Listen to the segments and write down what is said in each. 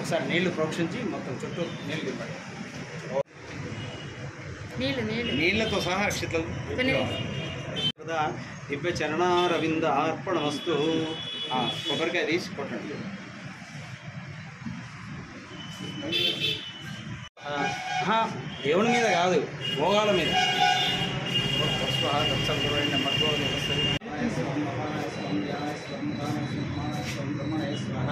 ఒకసారి నీళ్లు ప్రోక్షించి మొత్తం చుట్టూ నీళ్లు తిప్పండి నీళ్ళు నీళ్ళు నీళ్లతో సహా అక్షతలు కొన్ని కదా దివ్య చరణారవింద అర్పణమస్తు ఆ, కొబ్బరికాయ తీసి కొట్టండి ఆ, ఆహా, దేవుని మీద కాదు భోగాల మీద స్వాహ తత్సంగురైన మధ్వో దేవస్థాయి. స్వాహ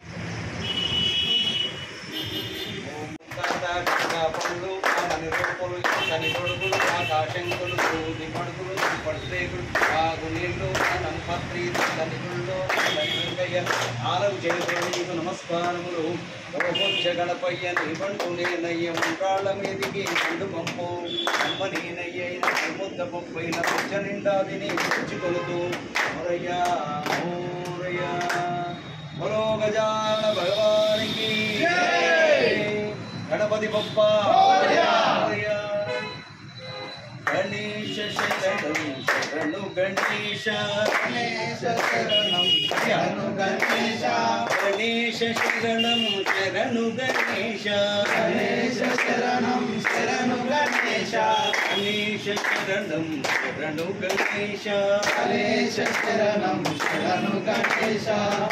పండ్లు రూపులు తని కొడుకులు ఆకాశంకులు సూది పడుకులు పడుతేకులు ఆగు నీళ్ళు నంపత్రి తని గుళ్ళు తనియ్య ఆలవు చేతులు నీకు నమస్కారములు గోపొచ్చ గణపయ్య నీ బంటు నేనయ్య ఉండ్రాళ్ళ మీదికి పండు పంపు అమ్మ నేనయ్యైన ముద్ద పప్పైన పుచ్చ నిండా విని పుచ్చుకొలుతూ మొరయ్యా మోరయ్యా మరో గజాన భగవానికి గణపతి బొప్ప గణేశ శరణం శరణు గణేశ గణేశ శరణం శరణు గణేశ గణేశ శరణం శరణు గణేశ గణేశ శరణం శరణు గణేశ గణేశ శరణం శరణు గణేశ గణేశ శరణం శరణు గణేశ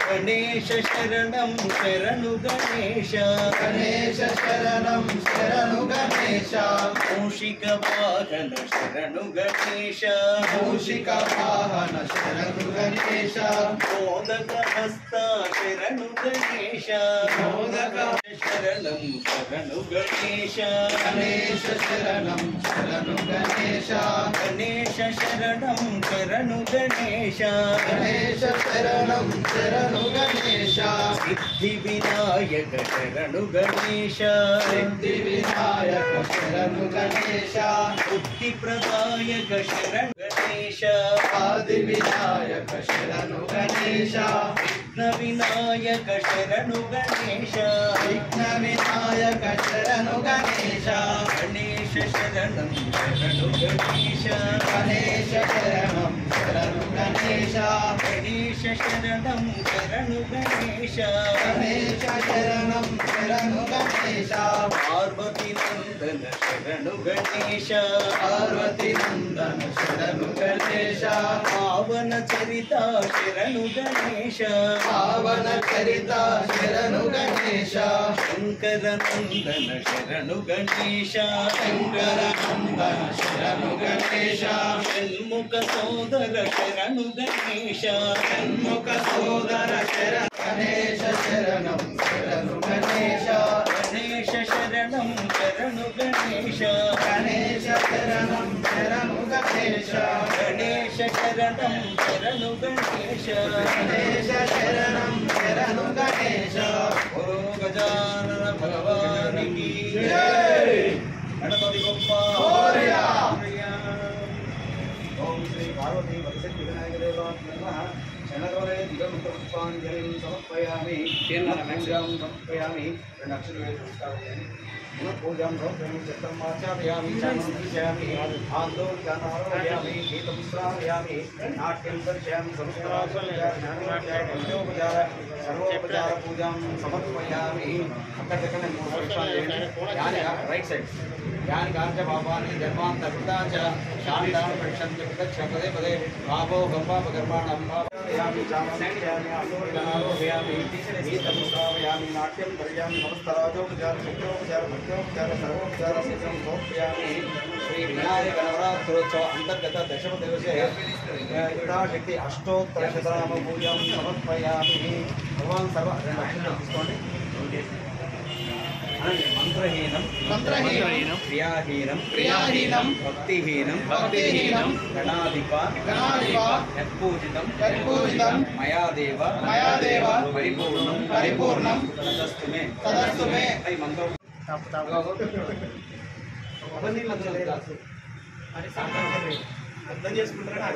గణేశ శరణం శరణు గణేశ గణేశ శరణం శరణు గణేశ మూషిక వాహన శరణు గణేశ మూషిక వాహన శరణు గణేశ మోదక హస్త శరణు గణేశ మోదక శరణం శరణు గణేశ గణేశ శరణం శరణు గణేశ గణేశ శరణం శరణు గణేశ గణేశ శరణం శరణు గణేశ సిద్ధి వినాయక శరణు గణేశ సిద్ధి వినాయక శరణు గణేశ బుద్ధి ప్రదాయక శరణు గణేశ ఆది వినాయక శరణు గణేశ విఘ్న వినాయక శరణు గణేశ విఘ్న వినాయక శరణు గణేశ గణేశ శరణం శరణు గణేశ గణేశ శరణం శరణు గణేశ గణేశ శరణం శరణు గణేశ గణేశ శరణం శరణు గణేశ పార్వతి నందన శరణు గణేశ పార్వతి నందన శరణు గణేశ పావన చరిత శరణు గణేశ పావన చరిత శరణు గణేశ శంకర నందన శరణు గణేశ శంకర నందన శరణు గణేశ షణ్ముఖ సోదర శరణు గణేశ షణ్ముఖ సోదర శరణ గణేశ శరణం శరణు గణేశ గణేశ శరణం శరణు గణేశ గణేశ శరణం శరణు గణేశ గణేశ శరణం శరణు గణేశ గణేశ శరణం శరణు గణేశ ఓ గజానన భగవానికి గణపతి గొప్ప ఓం శ్రీ పార్వతీ వరసిద్ధి వినాయక దేవాయ నమః శనగవరే దిగముఖ పుష్పాంజలిం సమర్పయామి పూజాం సమర్పయామి రెండు అక్షరాలు వేసి నమస్కారం చేయండి. పునః పూజాం సమర్పయామి చిత్తం ఆచార్యామి చామం పూజయామి ఆందోళనారోగ్యామి గీతం శ్రావయామి నాట్యం దర్శయామి సంస్కారోపచార సర్వోపచార పూజాం సమర్పయామి అక్కడ దగ్గర మూడు పుష్పాలు చేయండి. యాని రైట్ సైడ్ యాని కాంచ పాపాని ధర్మాంత కృతాచ శాంతాన్ ప్రక్షంత కృతక్ష పదే పదే పాపో గంపాప గర్భాణం పాపయామి చామయామి ఆందోళనారోగ్యామి గీతం శ్రావయామి నాట్యం దర్యామి సమస్తరాజోపచార శక్రోపచార భక్తోపచార సర్వోపచార సిద్ధం సమర్పయామి శ్రీ వినాయక నవరాత్రోత్సవ అంతర్గత దశమ దివసే యుధాశక్తి అష్టోత్తర శతనామ పూజం సమర్పయామి భగవాన్ సర్వ రెండు అక్షరాలు తీసుకోండి అనండి. మంత్రహీనం మంత్రహీనం క్రియాహీనం క్రియాహీనం భక్తిహీనం భక్తిహీనం గణాధిప గణాధిప యత్పూజితం యత్పూజితం మయా దేవ మయా దేవ పరిపూర్ణం పరిపూర్ణం తదస్తు మే తదస్తు మే ఈ మంత్రం అవన్నీ మంత్రాలు కాదు. అర్థం చేసుకుంటారా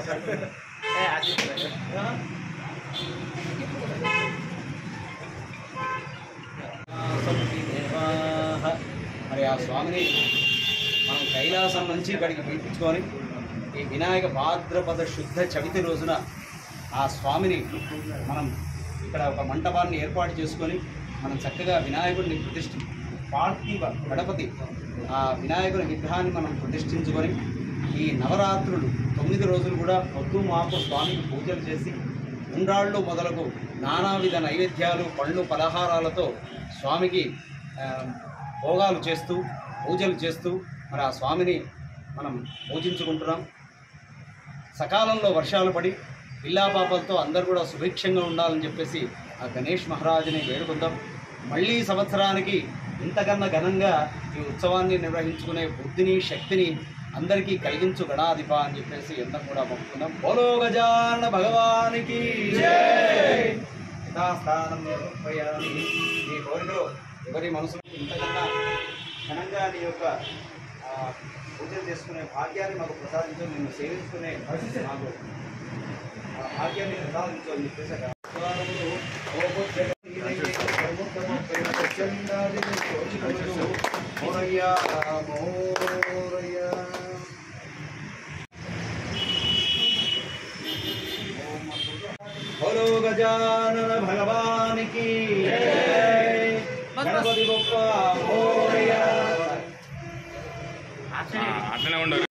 మరి ఆ స్వామిని మనం కైలాసం నుంచి ఇక్కడికి పిలిపించుకొని ఈ వినాయక భాద్రపద శుద్ధ చవితి రోజున ఆ స్వామిని మనం ఇక్కడ ఒక మంటపాన్ని ఏర్పాటు చేసుకొని మనం చక్కగా వినాయకుడిని ప్రతిష్ఠి పార్థివ గణపతి ఆ వినాయకుడి విగ్రహాన్ని మనం ప్రతిష్ఠించుకొని ఈ నవరాత్రులు తొమ్మిది రోజులు కూడా పొద్దు మాపు స్వామికి పూజలు చేసి ఉండ్రాళ్ళు మొదలగు నానావిధ నైవేద్యాలు పళ్ళు పలహారాలతో స్వామికి ఆ, భోగాలు చేస్తూ పూజలు చేస్తూ మరి ఆ స్వామిని మనం పూజించుకుంటున్నాం సకాలంలో వర్షాలు పడి పిల్లాపాపలతో అందరూ కూడా సుభిక్షంగా ఉండాలని చెప్పేసి ఆ గణేష్ మహారాజుని వేడుకుందాం మళ్ళీ సంవత్సరానికి ఇంతకన్నా ఘనంగా ఈ ఉత్సవాన్ని నిర్వహించుకునే బుద్ధిని శక్తిని అందరికీ కలిగించు గణాధిప అని చెప్పేసి అందరం కూడా మొక్కుకుందాం బోలో గజాన భగవానికి యథాస్థానం సమర్పయామి. ఈ కోరికలో ఎవరి మనసులో ఇంతకన్నా ఘనంగా నీ యొక్క ఆ, పూజలు చేసుకునే భాగ్యాన్ని మాకు ప్రసాదించు నిన్ను సేవించుకునే మాకు ఆ భాగ్యాన్ని ప్రసాదించు అని చెప్పేసి అక్కడ మోరయ్య మోరయ్య బలో గజానన భగవానికి గణపతి గొప్ప మోరయ్య అట్లనే ఉండవు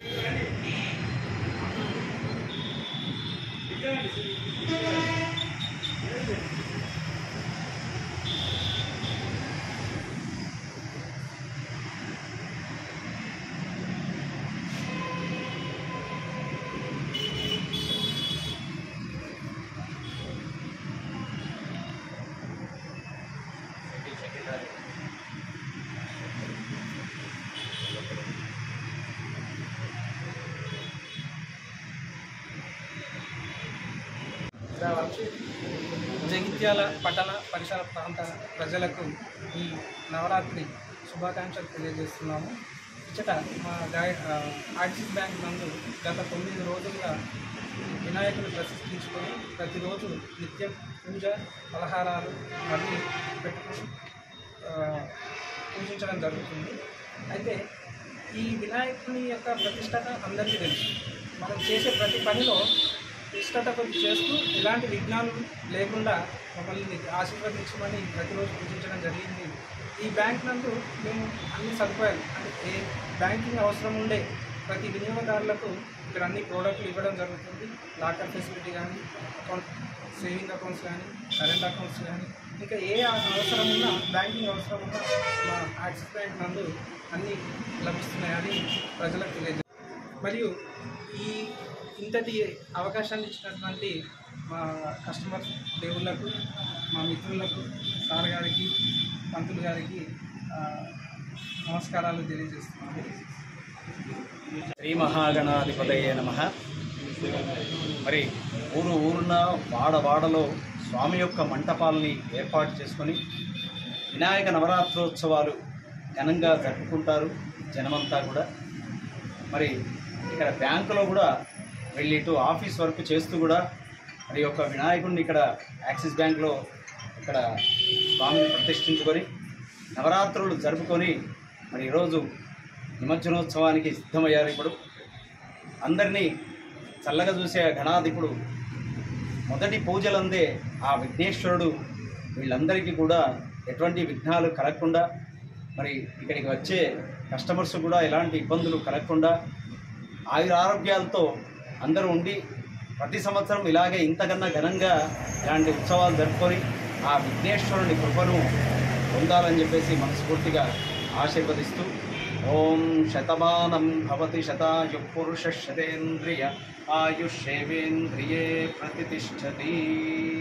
జగిత్యాల పట్టణ పరిసర ప్రాంత ప్రజలకు ఈ నవరాత్రి శుభాకాంక్షలు తెలియజేస్తున్నాము ఇచ్చట మా గాయ ఆ, యాక్సిస్ బ్యాంక్ నందు గత తొమ్మిది రోజులుగా వినాయకుడు ప్రతిష్ఠించుకొని ప్రతిరోజు నిత్యం పూజ పలహారాలు అన్నీ పెట్టుకొని ఆ, పూజించడం జరుగుతుంది అయితే ఈ వినాయకుని యొక్క ప్రతిష్టత అందరికీ తెలుసు మనం చేసే ప్రతి పనిలో నిష్టత కొద్ది చేస్తూ ఎలాంటి విఘ్నాలు లేకుండా మమ్మల్ని ఆశీర్వదించమని ప్రతిరోజు పూజించడం జరిగింది ఈ బ్యాంక్ నందు మేము అన్ని సదుపాయాలు అంటే ఏ బ్యాంకింగ్ అవసరం ఉండే ప్రతి వినియోగదారులకు ఇక్కడ అన్ని ప్రోడక్ట్లు ఇవ్వడం జరుగుతుంది లాకర్ ఫెసిలిటీ కానీ అకౌంట్ సేవింగ్ అకౌంట్స్ కానీ కరెంట్ అకౌంట్స్ కానీ ఇంకా ఏ అవసరం ఉన్నా బ్యాంకింగ్ అవసరం ఉన్నా మా యాక్సిస్ బ్యాంక్ నందు అన్నీ లభిస్తున్నాయని ప్రజలకు తెలియజేస్తారు మరియు ఈ ఇంతటి అవకాశాన్ని ఇచ్చినటువంటి మా కస్టమర్ దేవుళ్ళకు మా మిత్రులకు సార్ గారికి పంతులు గారికి ఆ, నమస్కారాలు తెలియజేస్తున్నాను శ్రీ మహాగణాధిపతయే నమ మరి ఊరు ఊరున వాడ వాడలో స్వామి యొక్క మంటపాలని ఏర్పాటు చేసుకొని వినాయక నవరాత్రోత్సవాలు ఘనంగా జరుపుకుంటారు జనమంతా కూడా మరి ఇక్కడ బ్యాంకులో కూడా వెళ్ళి ఇటు ఆఫీస్ వర్క్ చేస్తూ కూడా మరి యొక్క వినాయకుడిని ఇక్కడ యాక్సిస్ బ్యాంక్లో ఇక్కడ స్వామిని ప్రతిష్ఠించుకొని నవరాత్రులు జరుపుకొని మరి ఈరోజు నిమజ్జనోత్సవానికి సిద్ధమయ్యారు ఇప్పుడు అందరినీ చల్లగా చూసే గణాధిపుడు మొదటి పూజలందే ఆ విఘ్నేశ్వరుడు వీళ్ళందరికీ కూడా ఎటువంటి విఘ్నాలు కలగకుండా మరి ఇక్కడికి వచ్చే కస్టమర్స్ కూడా ఎలాంటి ఇబ్బందులు కలగకుండా ఆయుర ఆరోగ్యాలతో అందరూ ఉండి ప్రతి సంవత్సరం ఇలాగే ఇంతకన్నా ఘనంగా ఇలాంటి ఉత్సవాలు జరుపుకొని ఆ విఘ్నేశ్వరుని కృపను పొందాలని చెప్పేసి మనస్ఫూర్తిగా ఆశీర్వదిస్తూ ఓం శతమానం భవతి శతాయు పురుష శతేంద్రియ ఆయుష్యేవేంద్రియే ప్రతిష్టతి